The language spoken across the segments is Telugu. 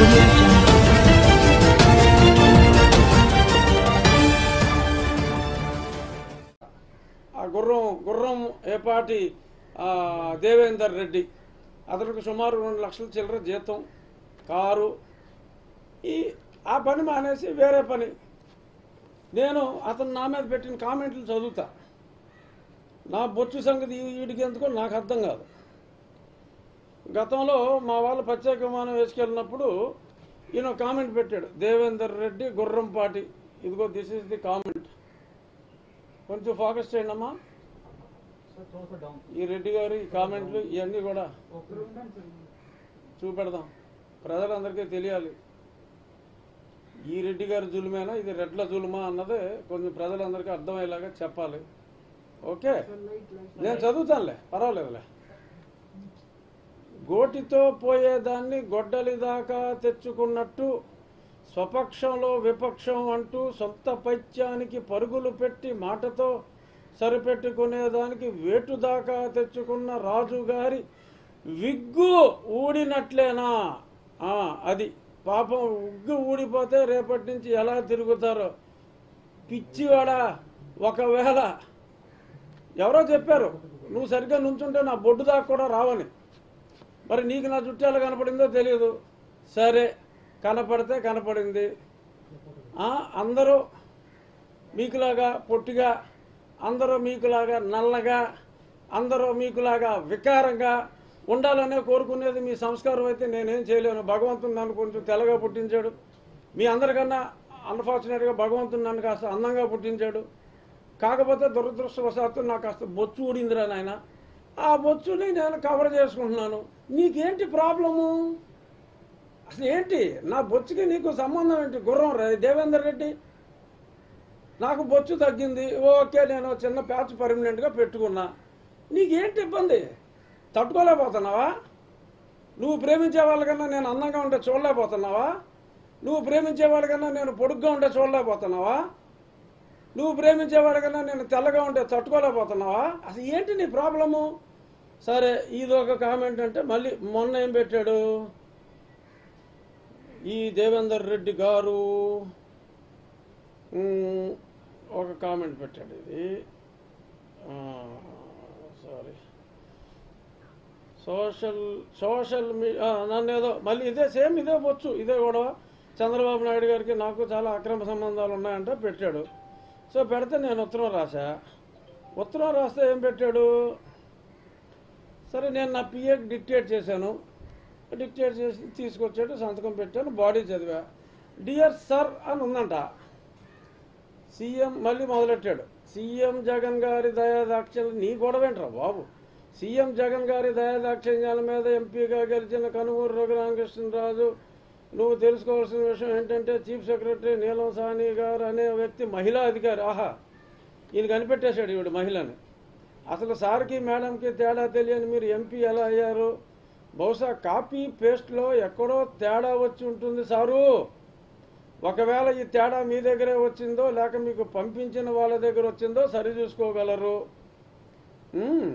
audio jungle. ఆ గుర్రం గుర్రం ఏపాటి ఆ, దేవేందర్ రెడ్డి అతనికి సుమారు రెండు లక్షల చిల్లర జీతం కారు ఈ ఆ పని మానేసి వేరే పని నేను అతను నా మీద పెట్టిన కామెంట్లు చదువుతా నా బొచ్చు సంగతి ఈ- వీడికి ఎందుకో నాకు అర్థం కాదు గతంలో మా వాళ్ళు ప్రత్యేక విమానం వేసుకెళ్ళినప్పుడు ఈయన ఒక కామెంట్ పెట్టాడు దేవేందర్ రెడ్డి గుర్రంపాటి ఇదిగో దిస్ ఇస్ ది కామెంట్ కొంచెం ఫోకస్ చేయండి అమ్మా ఈ రెడ్డి గారు ఈ కామెంట్లు ఇవన్నీ కూడా చూపెడదాం ప్రజలందరికీ తెలియాలి ఈ రెడ్డి గారి జులుమేనా ఇది రెడ్ల జులుమా అన్నది కొంచెం ప్రజలందరికీ అర్థమయ్యేలాగా చెప్పాలి ఓకే నేను చదువుతానులే పర్వాలేదులే గోటితో పోయేదాన్ని గొడ్డలి దాకా తెచ్చుకున్నట్టు స్వపక్షంలో విపక్షం అంటూ సొంత పైత్యానికి పరుగులు పెట్టి మాటతో సరిపెట్టుకునేదానికి వేటు దాకా తెచ్చుకున్న రాజుగారి విగ్గు ఊడినట్లేనా ఆ, అది పాపం విగ్గు ఊడిపోతే రేపటి నుంచి ఎలా తిరుగుతారో పిచ్చివాడా ఒకవేళ ఎవరో చెప్పారు నువ్వు సరిగ్గా నుంచుంటే నా బొడ్డు దాకా కూడా రావని మరి నీకు నా జుట్టు ఎలా కనపడిందో తెలియదు సరే కనపడితే కనపడింది ఆ, అందరూ మీకులాగా పొట్టిగా అందరూ మీకులాగా నల్లగా అందరూ మీకులాగా వికారంగా ఉండాలనే కోరుకునేది మీ సంస్కారం అయితే నేనేం చేయలేను భగవంతుడు నన్ను కొంచెం తెల్లగా పుట్టించాడు మీ అందరికన్నా అన్ఫార్చునేట్గా భగవంతుడు నన్ను కాస్త అందంగా పుట్టించాడు కాకపోతే దురదృష్టవశాత్తు నాకు కాస్త బొచ్చు ఊడిందిరా నాయన ఆ బొచ్చుని నేను కవర్ చేసుకుంటున్నాను నీకేంటి ప్రాబ్లము అసలు ఏంటి నా బొచ్చుకి నీకు సంబంధం ఏంటి గుర్రం రే- దేవేందర్ రెడ్డి నాకు బొచ్చు తగ్గింది ఓకే నేను చిన్న ప్యాచ్ పర్మనెంట్గా పెట్టుకున్నా నీకేంటి ఇబ్బంది తట్టుకోలేకపోతున్నావా నువ్వు ప్రేమించే వాళ్ళకన్నా నేను అందంగా ఉంటే చూడలేకపోతున్నావా నువ్వు ప్రేమించే వాళ్ళకన్నా నేను పొడుగ్గా ఉంటే చూడలేకపోతున్నావా నువ్వు ప్రేమించే వాళ్ళకన్నా నేను తెల్లగా ఉంటే తట్టుకోలేకపోతున్నావా అసలు ఏంటి నీ ప్రాబ్లము సరే ఇది ఒక కామెంట్ అంటే మళ్ళీ మొన్న ఏం పెట్టాడు ఈ దేవేందర్ రెడ్డి గారు మ్, ఒక కామెంట్ పెట్టాడు ఇది సారీ సోషల్ సోషల్ మీడియా నన్ను ఏదో మళ్ళీ ఇదే సేమ్ ఇదే వచ్చు ఇదే గొడవ చంద్రబాబు నాయుడు గారికి నాకు చాలా అక్రమ సంబంధాలు ఉన్నాయంటే పెట్టాడు సో పెడితే నేను ఉత్తరం రాశా ఉత్తరం రాస్తే ఏం పెట్టాడు సరే నేను నా పిఏకి డిక్టేట్ చేశాను డిక్టేట్ చేసి తీసుకొచ్చాడు సంతకం పెట్టాను బాడీ చదివా డియర్ సర్ అని ఉందంట సీఎం మళ్ళీ మొదలెట్టాడు సీఎం జగన్ గారి దయాదాక్షలు నీ గొడవేంట్రా బాబు సీఎం జగన్ గారి దయాదాక్షిణ్యాల మీద ఎంపీగా గెలిచిన కనుమూరు రఘురామకృష్ణరాజు నువ్వు తెలుసుకోవాల్సిన విషయం ఏంటంటే చీఫ్ సెక్రటరీ నీలం సాహ్ని గారు అనే వ్యక్తి మహిళా అధికారి ఆహా ఈయన కనిపెట్టేశాడు ఈవిడ మహిళని అసలు సార్కి మేడంకి తేడా తెలియని మీరు ఎంపీ ఎలా అయ్యారు బహుశా కాపీ పేస్ట్లో ఎక్కడో తేడా వచ్చి ఉంటుంది సారు ఒకవేళ ఈ తేడా మీ దగ్గరే వచ్చిందో లేక మీకు పంపించిన వాళ్ళ దగ్గర వచ్చిందో సరి చూసుకోగలరు మ్మ్.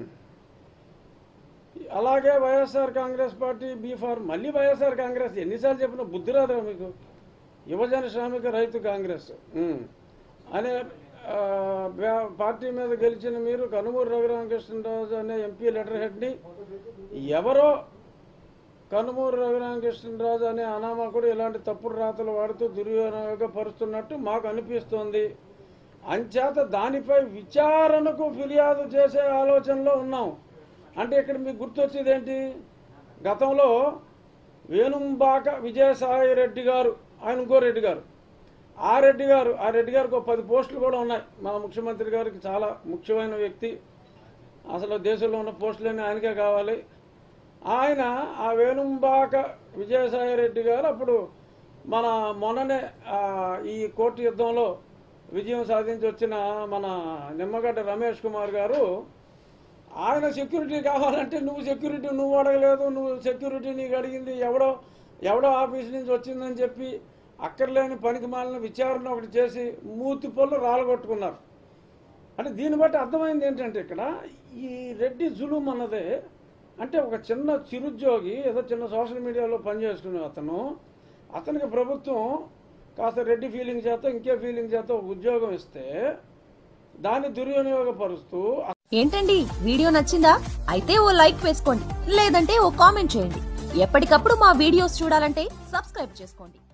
అలాగే వైఎస్ఆర్ కాంగ్రెస్ పార్టీ బీఫార్ మళ్ళీ వైఎస్ఆర్ కాంగ్రెస్ ఎన్నిసార్లు చెప్పినా బుద్ధి రాదురా మీకు యువజన శ్రామిక రైతు కాంగ్రెస్ మ్మ్. అనే ఆ, బ్యా- పార్టీ మీద గెలిచిన మీరు కనుమూరు రఘురామకృష్ణరాజు అనే ఎంపీ లెటర్ హెడ్ని ఎవరో కనుమూరు రఘురామకృష్ణరాజు అనే అనామకుడు ఇలాంటి తప్పుడు రాతలు వాడుతూ దుర్వినియోగపరుస్తున్నట్టు మాకు అనిపిస్తోంది అంచేత దానిపై విచారణకు ఫిర్యాదు చేసే ఆలోచనలో ఉన్నాం అంటే ఇక్కడ మీకు గుర్తొచ్చేది ఏంటి గతంలో వేణుంబాక విజయసాయి రెడ్డి గారు ఆయన ఇంకో రెడ్డి గారు ఆ రెడ్డి గారు ఆ రెడ్డి గారికి ఒక పది పోస్టులు కూడా ఉన్నాయి మన ముఖ్యమంత్రి గారికి చాలా ముఖ్యమైన వ్యక్తి అసలు దేశంలో ఉన్న పోస్టులన్నీ ఆయనకే కావాలి ఆయన ఆ వేణుంబాక విజయసాయి రెడ్డి గారు అప్పుడు మన మొన్ననే ఆ, ఈ కోర్టు యుద్ధంలో విజయం సాధించి వచ్చిన మన నిమ్మగడ్డ రమేష్ కుమార్ గారు ఆయన సెక్యూరిటీ కావాలంటే నువ్వు సెక్యూరిటీ నువ్వు అడగలేదు నువ్వు సెక్యూరిటీ నీకు అడిగింది ఎవడో ఎవడో ఆఫీస్ నుంచి వచ్చిందని చెప్పి అక్కర్లేని పనికి మాలిన విచారణ ఒకటి చేసి మూతి పళ్ళు రాలగొట్టుకున్నారు అంటే దీన్ని బట్టి అర్థమైంది ఏంటంటే ఇక్కడ ఈ రెడ్డి జులుం అన్నదే అంటే ఒక చిన్న చిరుద్యోగి ఏదో చిన్న సోషల్ మీడియాలో పనిచేసుకునే అతను అతనికి ప్రభుత్వం కాస్త రెడ్డి ఫీలింగ్ చేత ఇంకే ఫీలింగ్ చేత ఒక ఉద్యోగం ఇస్తే దాన్ని దుర్వినియోగపరుస్తూ ఏంటండి వీడియో నచ్చిందా అయితే ఓ లైక్ వేసుకోండి లేదంటే ఓ కామెంట్ చేయండి ఎప్పటికప్పుడు మా వీడియోస్ చూడాలంటే సబ్స్క్రైబ్ చేసుకోండి